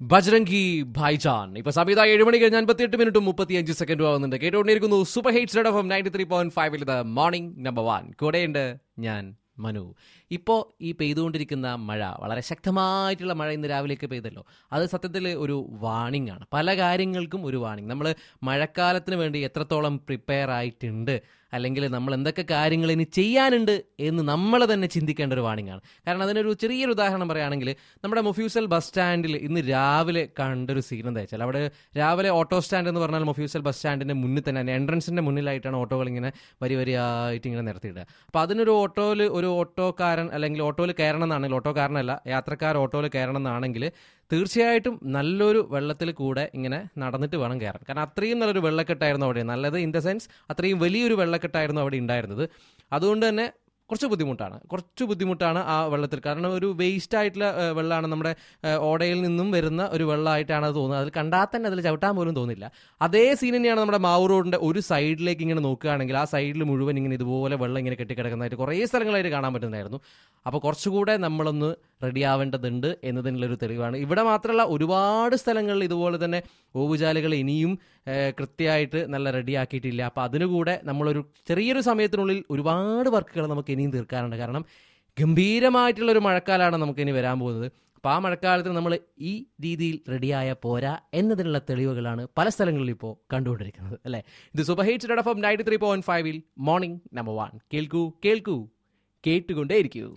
ബജ്രംഗി ഭായ്ജാൻ ഇപ്പൊ സമയത്ത് ഏഴ് മണി കഴിഞ്ഞ് അൻപത്തിയെട്ട് മിനിറ്റും മുപ്പത്തിയഞ്ച് സെക്കൻഡും ആവുന്നുണ്ട് കേട്ടുകൊണ്ടിരിക്കുന്നു super hits red F ninety three point ഫൈവിൽ ഇത് മോർണിംഗ് നമ്പർ വൺ കൂടെയുണ്ട് ഞാൻ മനു ഇപ്പോൾ ഈ പെയ്തുകൊണ്ടിരിക്കുന്ന മഴ വളരെ ശക്തമായിട്ടുള്ള മഴ ഇന്ന് രാവിലെയൊക്കെ പെയ്തല്ലോ അത് സത്യത്തിൽ ഒരു വാണിംഗ് ആണ് പല കാര്യങ്ങൾക്കും ഒരു വാണിംഗ് നമ്മൾ മഴക്കാലത്തിന് വേണ്ടി എത്രത്തോളം പ്രിപ്പയർ ആയിട്ടുണ്ട് അല്ലെങ്കിൽ നമ്മൾ എന്തൊക്കെ കാര്യങ്ങൾ ഇനി ചെയ്യാനുണ്ട് എന്ന് നമ്മൾ തന്നെ ചിന്തിക്കേണ്ട ഒരു വാണിംഗ് ആണ് കാരണം അതിനൊരു ചെറിയൊരു ഉദാഹരണം പറയുകയാണെങ്കിൽ നമ്മുടെ മൊഫ്യൂസൽ ബസ് സ്റ്റാൻഡിൽ ഇന്ന് രാവിലെ കണ്ടൊരു സീൻ എന്താ വെച്ചാൽ അവിടെ രാവിലെ ഓട്ടോ സ്റ്റാൻഡ് എന്ന് പറഞ്ഞാൽ മൊഫ്യൂസൽ ബസ് സ്റ്റാൻഡിന്റെ മുന്നിൽ തന്നെ എൻട്രൻസിന്റെ മുന്നിലായിട്ടാണ് ഓട്ടോകൾ ഇങ്ങനെ വരി വരിയായിട്ട് ഇങ്ങനെ നിർത്തിയിടുക അപ്പോൾ അതിനൊരു ഓട്ടോയിൽ ഒരു ഓട്ടോക്കാരൻ അല്ലെങ്കിൽ ഓട്ടോയിൽ കയറണം എന്നാണെങ്കിൽ ഓട്ടോക്കാരനല്ല യാത്രക്കാർ ഓട്ടോയിൽ കയറണം എന്നാണെങ്കിൽ തീർച്ചയായിട്ടും നല്ലൊരു വെള്ളത്തിൽ കൂടെ ഇങ്ങനെ നടന്നിട്ട് വേണം കയറാൻ കാരണം അത്രയും നല്ലൊരു വെള്ളക്കെട്ടായിരുന്നു അവിടെ നല്ലത് ഇൻ ദ സെൻസ് അത്രയും വലിയൊരു വെള്ളക്കെട്ടായിരുന്നു അവിടെ ഉണ്ടായിരുന്നത് അതുകൊണ്ട് തന്നെ കുറച്ച് ബുദ്ധിമുട്ടാണ് കുറച്ച് ബുദ്ധിമുട്ടാണ് ആ വെള്ളത്തിൽ കാരണം ഒരു വേസ്റ്റ് ആയിട്ടുള്ള ഏഹ്, വെള്ളമാണ് നമ്മുടെ ഏഹ്, ഓടയിൽ നിന്നും വരുന്ന ഒരു വെള്ളമായിട്ടാണ് അത് തോന്നുന്നത് അതിൽ കണ്ടാൽ തന്നെ അതിൽ ചവിട്ടാൻ പോലും തോന്നില്ല അതേ സീൻ തന്നെയാണ് നമ്മുടെ മാവൂർ റോഡിന്റെ ഒരു സൈഡിലേക്ക് ഇങ്ങനെ നോക്കുകയാണെങ്കിൽ ആ സൈഡിൽ മുഴുവൻ ഇങ്ങനെ ഇതുപോലെ വെള്ളം ഇങ്ങനെ കെട്ടിക്കിടക്കുന്നതായിട്ട് കുറേ സ്ഥലങ്ങളായിട്ട് കാണാൻ പറ്റുന്നതായിരുന്നു അപ്പോൾ കുറച്ചുകൂടെ നമ്മളൊന്ന് റെഡി ആവേണ്ടതുണ്ട് എന്നതിനുള്ളൊരു തെളിവാണ് ഇവിടെ മാത്രമല്ല ഒരുപാട് സ്ഥലങ്ങളിൽ ഇതുപോലെ തന്നെ ഓവുചാലുകൾ ഇനിയും ഏഹ്, കൃത്യമായിട്ട് നല്ല റെഡി ആക്കിയിട്ടില്ല അപ്പോൾ അതിനുകൂടെ നമ്മളൊരു ചെറിയൊരു സമയത്തിനുള്ളിൽ ഒരുപാട് വർക്കുകൾ നമുക്ക് ഇനിയും തീർക്കാനുണ്ട് കാരണം ഗംഭീരമായിട്ടുള്ള ഒരു മഴക്കാലമാണ് നമുക്ക് ഇനി വരാൻ പോകുന്നത് അപ്പോൾ ആ മഴക്കാലത്ത് നമ്മൾ ഈ രീതിയിൽ റെഡിയായ പോരാ എന്നതിനുള്ള തെളിവുകളാണ് പല സ്ഥലങ്ങളിൽ ഇപ്പോൾ കണ്ടുകൊണ്ടിരിക്കുന്നത് അല്ലേ ഇത് super hits dot F ninety three point ഫൈവിൽ മോർണിംഗ് നമ്പർ വൺ കേൾക്കൂ കേൾക്കൂ കേട്ടുകൊണ്ടേയിരിക്കൂ